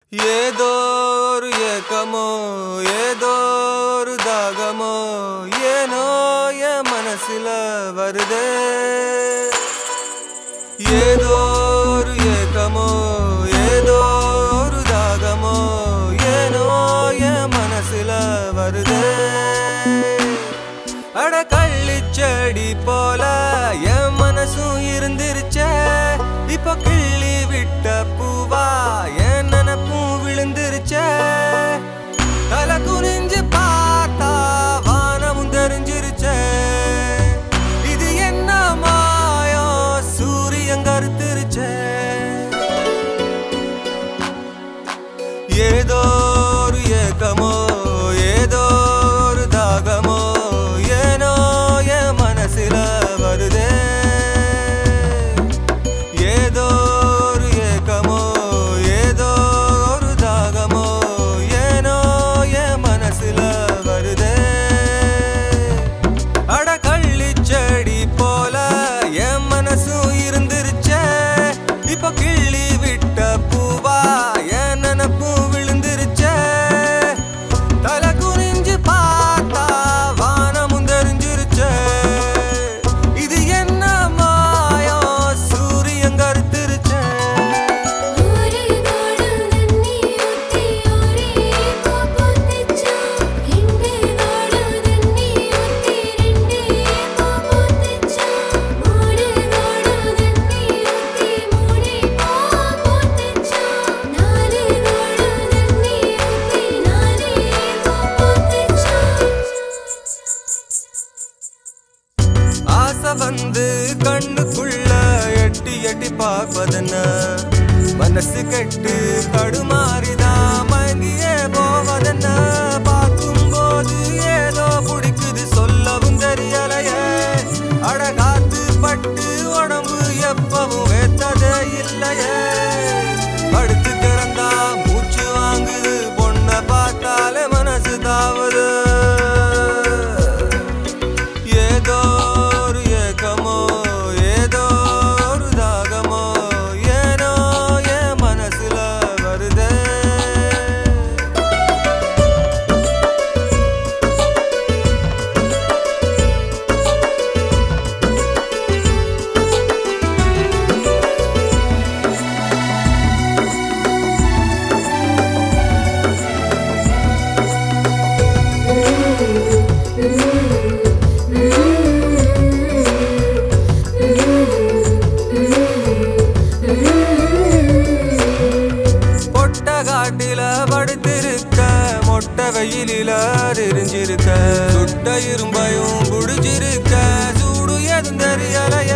ஏதோ ஒரு ஏக்கமோ ஏதோ ஒரு தாகமோ ஏனோ என் மனசுல வருதே ஏதோ ஒரு ஏக்கமோ ஏதோ ஒரு தாகமோ ஏனோ என் மனசுல வருதே அட கள்ளிச்செடி போல என் மனசும் இருந்துருச்சே இப்ப கிள்ளி விட்ட பூவா என் நினப்பும் விழுந்துருச்சே தலை குனிஞ்சு பார்த்தா வானமும் தெரிஞ்சிருச்சே இது என்ன மாயம் சூரியன் கருத்துருச்சே ஏதோ ஒரு ஏக்கமோ ஏதோ ஒரு தாகமோ ஏனோ என் மனசுல வருதே ஏதோ ஒரு ஏக்கமோ ஏதோ ஒரு தாகமோ ஏனோ என் மனசுல வருதே அட கள்ளிச்செடி போல என் மனசும் இருந்துருச்சே இப்ப கிள்ளி விட்ட பூவா என் நினப்பும் விழுந்துருச்சே தலை குனிஞ்சு பார்த்தா வானமும் தெரிஞ்சிருச்சே இது என்ன மாயம் சூரியன் கருத்துருச்சே ഓരേ നാടു നന്നി ഒത്തി ഓരേ പോപ്പൊത്തിച്ചു എന്റെ നാടു നന്നി ഒത്തി രണ്ടേ പോപ്പൊത്തിച്ചു മൂടേ നാടു നന്നി ഒത്തി മൂടേ പോപ്പൊത്തിച്ചു നാലേ നാടു നന്നി ഒത്തി നാലേ പോപ്പൊത്തിച്ചു ஆசை வந்து கண்ணுக்குள்ள எட்டி எட்டி பார்ப்பதென்ன மனசு கெட்டு தடுமாறிதான் மயங்கியே போவதென்ன பார்க்கும்போது ஏதோ பிடிக்குது சொல்லவும் தெரியலையே அடகாத்து பட்டு உடம்பு எப்பவும் வேத்ததே இல்லையே படுத்து கிடந்தா மூச்சு வாங்குது பொண்ணை பார்த்தாலே மனசு தாவுது ஏதோ ஒரு ஏக்கமோ ஏதோ ஒரு தாகமோ ஏனோ என் மனசுல வருதே பொட்ட காட்டில படுத்திருக்க மொட்டை வெயிலில எரிஞ்சிருக்க சுட்ட இரும்பையும் புடிச்சிருக்க சூடு எதுவும் தெரியலைய